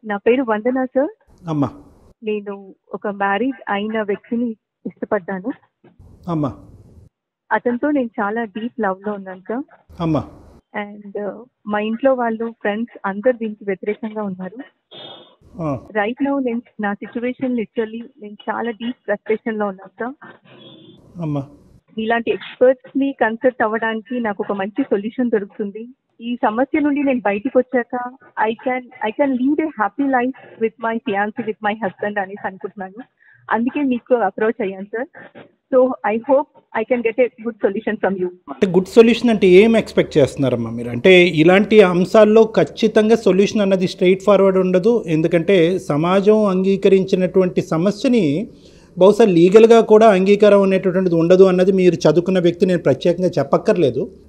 నా పేరు వందన సార్ అమ్మా నేను ఒక మ్యారీడ్ అయిన వ్యక్తిని ఇష్టపడ్డాను అమ్మా అతనితో నేను చాలా డీప్ లవ్ లో ఉన్నాను సార్ అమ్మా అండ్ మా ఇంట్లో వాళ్ళు ఫ్రెండ్స్ అందరు దీనికి వ్యతిరేకంగా ఉన్నారు ఆ, రైట్ నౌ నేను నా సిచ్యువేషన్ లిటరల్లీ నేను చాలా డీప్ ఫ్రస్ట్రేషన్ లో ఉన్నాను సార్ అమ్మా ఇలాంటి ఎక్స్పర్ట్స్ ని కన్సల్ట్ అవ్వడానికి నాకు ఒక మంచి సొల్యూషన్ దొరుకుతుంది ఈ సమస్య నుండి నేను బయటికి వచ్చాక I can I can lead a happy life with my fiance with my husband అనేసి అనుకుంటున్నాను అందుకే మీకు అప్రోచ్ అయ్యాను sir so I hope I can get a good solution from you అంటే గుడ్ సొల్యూషన్ అంటే ఏం ఎక్స్పెక్ట్ చేస్తున్నారమ్మా మీరు అంటే ఇలాంటి అంశాల్లో ఖచ్చితంగా సొల్యూషన్ అన్నది స్ట్రైట్ ఫార్వర్డ్ ఉండదు ఎందుకంటే సమాజం అంగీకరించినటువంటి సమస్యని బహుశా లీగల్గా కూడా అంగీకారం అనేటటువంటిది ఉండదు అన్నది మీరు చదువుకున్న వ్యక్తి నేను ప్రత్యేకంగా చెప్పక్కర్లేదు